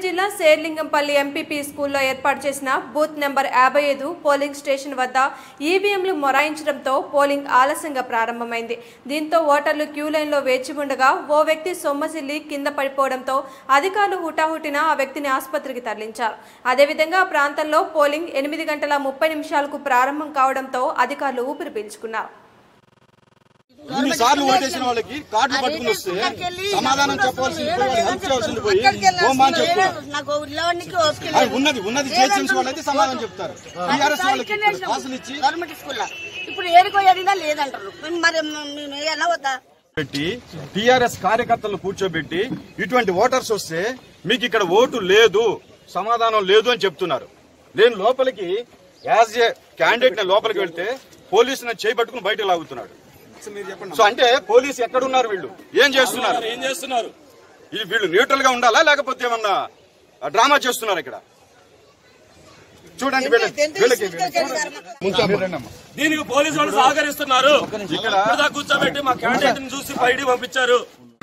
జిల్లా శేర్లింగంపల్లి ఎంపీపీ స్కూల్లో ఏర్పాటు చేసిన బూత్ నెంబర్ యాభై ఐదు పోలింగ్ స్టేషన్ వద్ద ఈవీఎంలు మొరాయించడంతో పోలింగ్ ఆలస్యంగా ప్రారంభమైంది దీంతో ఓటర్లు క్యూ లైన్లో వేచి ఉండగా ఓ వ్యక్తి సొమ్మసిల్లి కింద పడిపోవడంతో అధికారులు హుటాహుటిన ఆ వ్యక్తిని ఆసుపత్రికి తరలించారు అదేవిధంగా ఆ ప్రాంతంలో పోలింగ్ ఎనిమిది గంటల ముప్పై నిమిషాలకు ప్రారంభం కావడంతో అధికారులు ఊపిరి పీల్చుకున్నారు ఇన్ని సార్లు ఓటేసిన వాళ్ళకి కార్డులు పట్టుకుని వస్తే సమాధానం చెప్పాల్సింది పోయి వాళ్ళు హెల్ప్ చేయాల్సింది పోయి హోమా అని చెప్తున్నారు నాకు ఇళ్ళవన్నీ అది ఉన్నది ఉన్నది చేసిన వాళ్ళైతే సమాధానం చెప్తారు టీఆర్ఎస్ వాళ్ళకి పాసులు ఇచ్చి గవర్నమెంట్ స్కూల్లో ఇప్పుడు ఏడుకోయేదిగా లేదంటారు మరి మేము ఎలా వద్దా పెట్టి టీఆర్ఎస్ కార్యకర్తలను కూర్చోబెట్టి ఇటువంటి ఓటర్స్ వస్తే మీకు ఇక్కడ ఓటు లేదు సమాధానం లేదు అని చెప్తున్నారు నేను లోపలికి యాజ్ ఏ క్యాండిడేట్ నేను లోపలికి వెళ్తే పోలీసు నన్ను చేపట్టుకుని బయటకు లాగుతున్నాడు సో అంటే పోలీసు ఎక్కడున్నారు వీళ్ళు ఏం చేస్తున్నారు ఏం చేస్తున్నారు ఇది వీళ్ళు న్యూట్రల్ గా ఉండాలా లేకపోతే ఏమన్నా డ్రామా చేస్తున్నారు ఇక్కడ చూడండి వీళ్ళకి వీళ్ళకి దీనికి పోలీసు వాళ్ళు సహకరిస్తున్నారు ఇక్కడ ఇక్కడ కూర్చోబెట్టి మా క్యాండిడేట్ ని చూసి బయటికి పంపించారు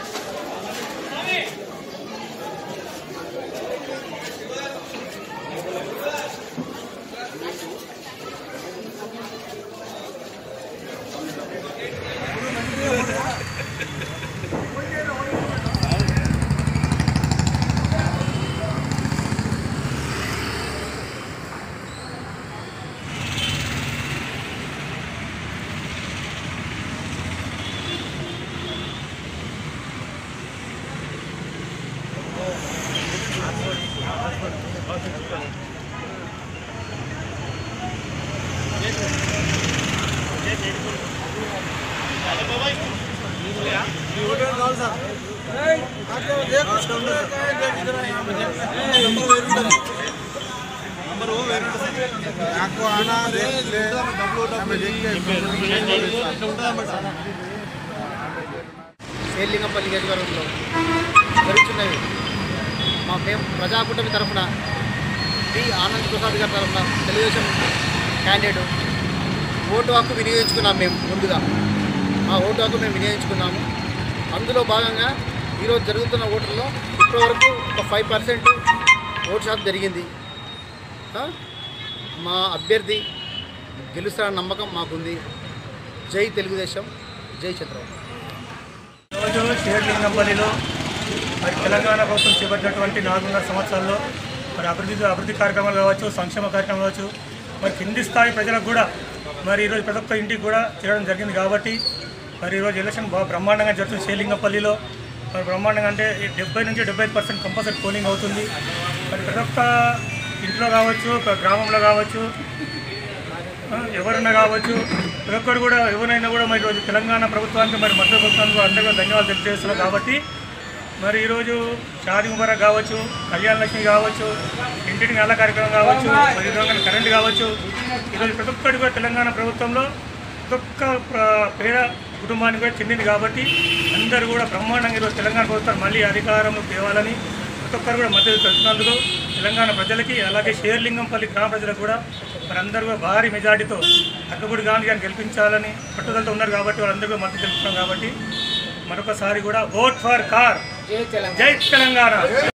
శేర్లింగంపల్లి నియోజకవర్గంలో జరుగుతున్నవి మా మేము ప్రజాకూటమి తరఫున డి ఆనంద్ ప్రసాద్ గారి తరఫున తెలుగుదేశం క్యాండిడేట్ ఓటు హక్కు వినియోగించుకున్నాం మేము ముందుగా ఆ ఓటు హక్కు మేము వినియోగించుకున్నాము అందులో భాగంగా ఈరోజు జరుగుతున్న ఓట్లలో ఇప్పటివరకు ఒక ఫైవ్ పర్సెంట్ ఓటు శాతం జరిగింది ఆ? మా అభ్యర్థి గెలుస్తారన్న నమ్మకం మాకుంది జై తెలుగుదేశం జై చంద్రబాబు రోజు షేర్లింగంపల్లిలో మరి తెలంగాణ ప్రభుత్వం చేపట్టినటువంటి నాలుగున్నర సంవత్సరాల్లో మరి అభివృద్ధి అభివృద్ధి కార్యక్రమాలు కావచ్చు సంక్షేమ కార్యక్రమాలు కావచ్చు మరి కింది స్థాయి ప్రజలకు కూడా మరి ఈరోజు ప్రతి ఒక్క ఇంటికి కూడా చేయడం జరిగింది కాబట్టి మరి ఈరోజు ఎలక్షన్ బాగా బ్రహ్మాండంగా జరుగుతుంది షేర్లింగంపల్లిలో మరి బ్రహ్మాండంగా అంటే డెబ్బై నుంచి డెబ్బై ఐదు పర్సెంట్ కంపల్సరీ పోలింగ్ అవుతుంది మరి ప్రతి ఒక్క ఇంట్లో కావచ్చు ఒక గ్రామంలో కావచ్చు ఆ, ఎవరన్నా కావచ్చు ప్రతి ఒక్కరు కూడా ఎవరైనా కూడా మరి ఈరోజు తెలంగాణ ప్రభుత్వానికి మరి మధ్య ప్రభుత్వానికి అందరూ కూడా ధన్యవాదాలు తెలియజేస్తున్నారు కాబట్టి మరి ఈరోజు షాది ముబారక్ కావచ్చు కళ్యాణ లక్ష్మి కావచ్చు ఇంటికి నెల కార్యక్రమం కావచ్చు మరి ఈరోజు కరెంట్ కావచ్చు ఈరోజు ప్రతి ఒక్కటి కూడా తెలంగాణ ప్రభుత్వంలో ప్రతి ఒక్క ప్ర- పేద కుటుంబానికి కూడా చెందింది కాబట్టి అందరూ కూడా బ్రహ్మాండంగా ఈరోజు తెలంగాణ ప్రభుత్వం మళ్ళీ అధికారంలో తేవాలని ప్రతి ఒక్కరు కూడా మద్దతు తెలుస్తున్నందుకు తెలంగాణ ప్రజలకి అలాగే షేర్లింగంపల్లి గ్రామ ప్రజలకు కూడా మరి అందరూ కూడా భారీ మెజార్టీతో అక్కబుడి గాంధీ గారిని గెలిపించాలని పట్టుదలతో ఉన్నారు కాబట్టి వాళ్ళందరూ కూడా మద్దతు తెలుపుతున్నాం కాబట్టి మరొకసారి కూడా ఓట్ ఫర్ కార్ జై తెలంగాణ